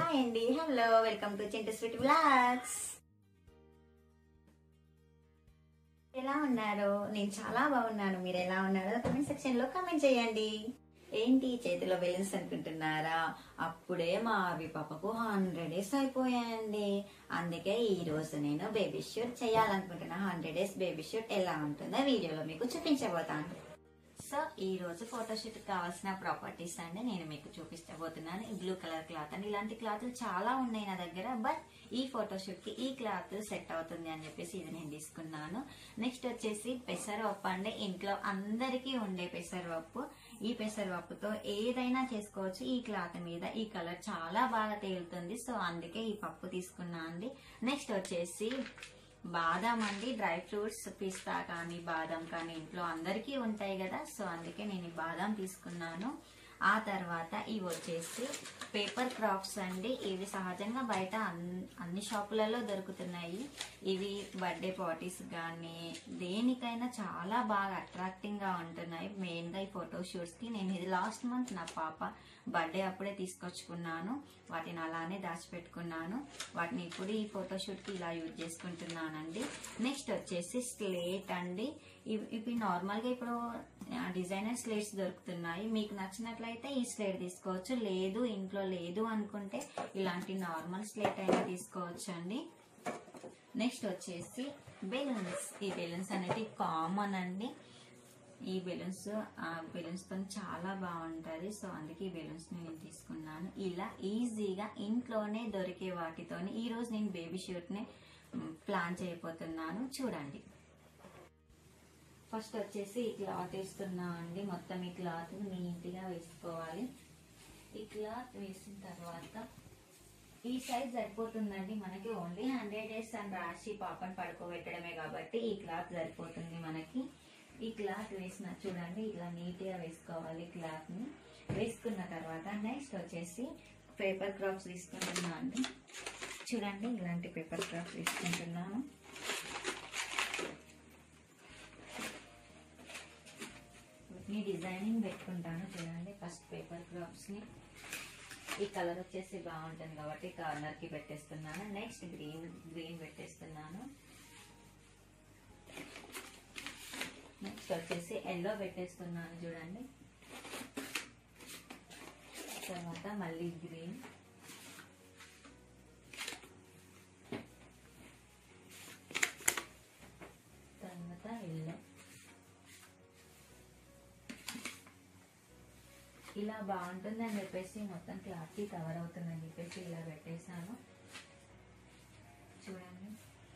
hi అండి hello welcome to Chintu sweet blogs ఎలా ఉన్నారు నేను చాలా బాగున్నాను మీరు ఎలా ఉన్నారో కమెంట్ సెక్షన్ లో కమెంట్ చేయండి ఏంటి చేతిలో బెలూన్స్ అనుకుంటున్నారా అప్పుడే మా ఆర్వి పాపకు హండ్రెడ్ డేస్ అయిపోయాయండి అందుకే ఈ రోజు నేను బేబీ షూట్ చేయాలనుకుంటున్నా హండ్రెడ్ డేస్ బేబీ షూట్ ఎలా ఉంటుందో వీడియోలో మీకు చూపించబోతాను సో ఈ రోజు ఫోటోషూట్ కావాల్సిన ప్రాపర్టీస్ అండి నేను మీకు చూపించబోతున్నాను ఈ బ్లూ కలర్ క్లాత్ అండి ఇలాంటి క్లాత్లు చాలా ఉన్నాయి నా దగ్గర బట్ ఈ ఫోటోషూట్ కి ఈ క్లాత్ సెట్ అవుతుంది అని చెప్పేసి ఇది నేను తీసుకున్నాను నెక్స్ట్ వచ్చేసి పెసరపప్పు అండి ఇంట్లో అందరికీ ఉండే పెసరపప్పు ఈ పెసరపప్పుతో ఏదైనా చేసుకోవచ్చు ఈ క్లాత్ మీద ఈ కలర్ చాలా బాగా తేలుతుంది సో అందుకే ఈ పప్పు తీసుకున్నా అండి నెక్స్ట్ వచ్చేసి బాదం అండి డ్రై ఫ్రూట్స్ పిస్తా కానీ బాదం కానీ ఇంట్లో అందరికీ ఉంటాయి కదా సో అందుకే నేను ఈ బాదం తీసుకున్నాను ఆ తర్వాత ఇవి వచ్చేసి పేపర్ క్రాఫ్ట్స్ అండి ఇవి సహజంగా బయట అన్- అన్ని షాపులలో దొరుకుతున్నాయి ఇవి బర్త్డే పార్టీస్ కానీ దేనికైనా చాలా బాగా అట్రాక్టింగ్ గా ఉంటున్నాయి మెయిన్ గా ఈ ఫోటో షూట్స్ కి నేను ఇది లాస్ట్ మంత్ నా పాప బర్త్డే అప్పుడే తీసుకొచ్చుకున్నాను వాటిని అలానే దాచిపెట్టుకున్నాను వాటిని ఇప్పుడు ఈ ఫోటో షూట్ కి ఇలా యూజ్ చేసుకుంటున్నానండి నెక్స్ట్ వచ్చేసి స్లేట్ అండి ఇవి ఇవి నార్మల్ గా ఇప్పుడు డిజైనర్ స్లేట్స్ దొరుకుతున్నాయి మీకు నచ్చినట్లయితే ఈ స్లేట్ తీసుకోవచ్చు లేదు ఇంట్లో లేదు అనుకుంటే ఇలాంటి నార్మల్ స్లేట్ అయినా తీసుకోవచ్చు అండి నెక్స్ట్ వచ్చేసి బెలూన్స్ ఈ బెలూన్స్ అనేవి కామన్ అండి ఈ బెలూన్స్ ఆ బెలూన్స్ తో చాలా బాగుంటది సో అందుకే ఈ బెలూన్స్ నేను తీసుకున్నాను ఇలా ఈజీగా ఇంట్లోనే దొరికే వాటితోని ఈ రోజు నేను బేబీ షూట్ ని మ్, ప్లాన్ చేయబోతున్నాను చూడండి ఫస్ట్ వచ్చేసి ఈ క్లాత్ వేస్తున్నా అండి మొత్తం ఈ క్లాత్ నీట్ గా వేసుకోవాలి ఈ క్లాత్ వేసిన తర్వాత ఈ సైజ్ సరిపోతుందండి మనకి ఓన్లీ హండ్రెడ్ డేస్ అని రాసి పాపని పడుకోబెట్టడమే కాబట్టి ఈ క్లాత్ సరిపోతుంది మనకి ఈ క్లాత్ వేసిన చూడండి ఇట్లా నీట్ గా వేసుకోవాలి క్లాత్ ని వేసుకున్న తర్వాత నెక్స్ట్ వచ్చేసి పేపర్ క్రాఫ్ట్స్ తీసుకుంటున్నా అండి చూడండి ఇలాంటి పేపర్ క్రాఫ్ట్స్ తీసుకుంటున్నాను వీటిని డిజైనింగ్ పెట్టుకుంటాను చూడండి ఫస్ట్ పేపర్ క్రాఫ్ట్స్ ని ఈ కలర్ వచ్చేసి బాగుంటుంది కాబట్టి కార్నర్ కి పెట్టేస్తున్నాను నెక్స్ట్ గ్రీన్ గ్రీన్ పెట్టేస్తున్నాను నెక్స్ట్ వచ్చేసి ఎల్లో పెట్టేస్తున్నాను చూడండి తర్వాత మళ్ళీ గ్రీన్ తర్వాత ఎల్లో ఇలా బాగుంటుంది అని చెప్పేసి మొత్తం క్లాత్ కి కవర్ అవుతుందని చెప్పేసి ఇలా పెట్టేశాను చూడండి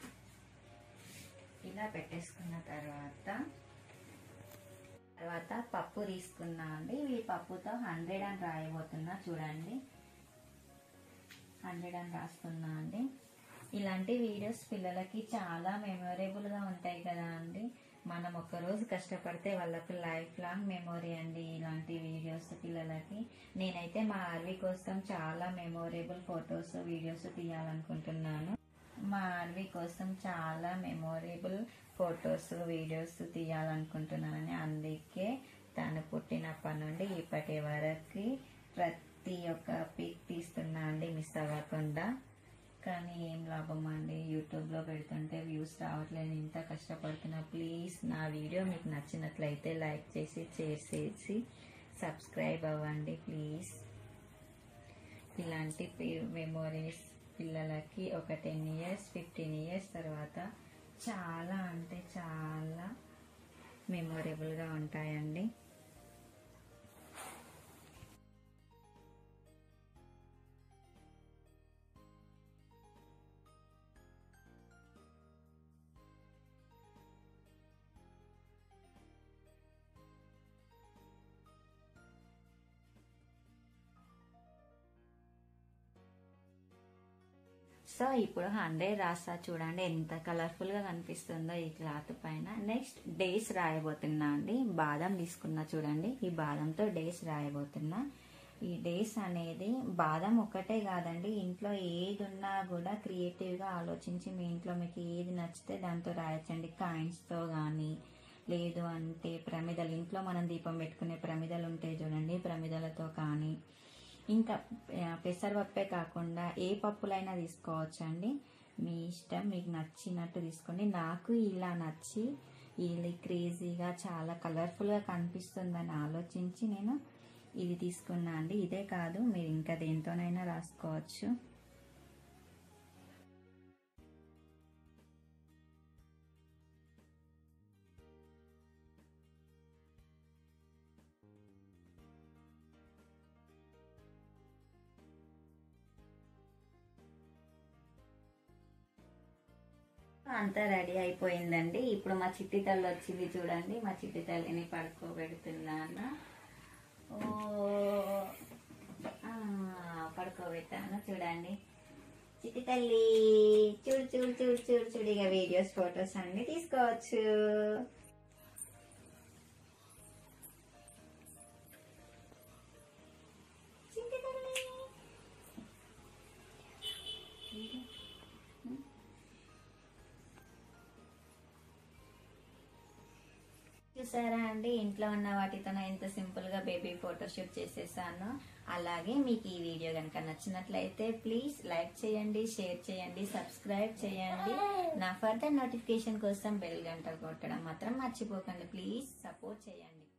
ఇలా పెట్టేసుకున్న తర్వాత తర్వాత పప్పు తీసుకున్నా అండి ఈ పప్పుతో హండ్రెడ్ అని రాయబోతున్నా చూడండి హండ్రెడ్ అని రాస్తున్నా అండి ఇలాంటి వీడియోస్ పిల్లలకి చాలా మెమొరబుల్ గా ఉంటాయి కదా అండి మనం ఒక రోజు కష్టపడితే వాళ్ళకి లైఫ్ లాంగ్ మెమొరీ అండి ఇలాంటి వీడియోస్ పిల్లలకి నేనైతే మా ఆర్వి కోసం చాలా మెమొరబుల్ ఫొటోస్ వీడియోస్ తీయాలనుకుంటున్నాను మా ఆర్వి కోసం చాలా మెమొరబుల్ ఫొటోస్ వీడియోస్ తీయాలనుకుంటున్నానని అందుకే తను పుట్టినప్పటి నుండి ఇప్పటి వరకు ప్రతి ఒక్క పిక్ తీస్తున్నా అండి మిస్ అవ్వకుండా కానీ ఏం లాభం అండి యూట్యూబ్లో పెడుతుంటే వ్యూస్ రావట్లేదు ఇంత కష్టపడుతున్నా ప్లీజ్ నా వీడియో మీకు నచ్చినట్లయితే లైక్ చేసి షేర్ చేసి సబ్స్క్రైబ్ అవ్వండి ప్లీజ్ ఇలాంటి మెమోరీస్ పిల్లలకి ఒక టెన్ ఇయర్స్ ఫిఫ్టీన్ ఇయర్స్ తర్వాత చాలా అంటే చాలా మెమొరబుల్గా ఉంటాయండి సో ఇప్పుడు హండ్రెడ్ రాస్తా చూడండి ఎంత కలర్ఫుల్ గా కనిపిస్తుందో ఈ క్లాత్ పైన నెక్స్ట్ డేస్ రాయబోతున్నా అండి బాదం తీసుకున్నా చూడండి ఈ బాదంతో డేస్ రాయబోతున్నా ఈ డేస్ అనేది బాదం ఒక్కటే కాదండి ఇంట్లో ఏది ఉన్నా కూడా క్రియేటివ్ గా ఆలోచించి మీ ఇంట్లో మీకు ఏది నచ్చితే దాంతో రాయొచ్చండి కాయిన్స్ తో గానీ లేదు అంటే ప్రమిదలు ఇంట్లో మనం దీపం పెట్టుకునే ప్రమిదలు ఉంటాయి చూడండి ప్రమిదలతో కానీ ఇంకా ఆ, పెసరపప్పే కాకుండా ఏ పప్పులైనా తీసుకోవచ్చండి మీ ఇష్టం మీకు నచ్చినట్టు తీసుకోండి నాకు ఇలా నచ్చి ఇది క్రేజీగా చాలా కలర్ఫుల్గా కనిపిస్తుందని ఆలోచించి నేను ఇది తీసుకున్నా అండి ఇదే కాదు మీరు ఇంకా దేంతోనైనా రాసుకోవచ్చు అంతా రెడీ అయిపోయిందండి ఇప్పుడు మా చిట్టి తల్లి వచ్చింది చూడండి మా చిట్టి తల్లిని పడుకోబెడుతున్నాను ఓ ఆ, పడుకోబెట్టాను చూడండి చిట్టి తల్లి చూడు చూడు చూడు చూడు చూడు ఇక వీడియోస్ ఫొటోస్ అన్ని తీసుకోవచ్చు చిట్టి తల్లి చూసారా అండి ఇంట్లో ఉన్న వాటితో ఎంత సింపుల్ గా బేబీ ఫోటోషూట్ చేసేసాను అలాగే మీకు ఈ వీడియో కనుక నచ్చినట్లయితే ప్లీజ్ లైక్ చేయండి షేర్ చేయండి సబ్స్క్రైబ్ చేయండి నా ఫర్దర్ నోటిఫికేషన్ కోసం బెల్ గంట కొట్టడం మాత్రం మర్చిపోకండి ప్లీజ్ సపోర్ట్ చేయండి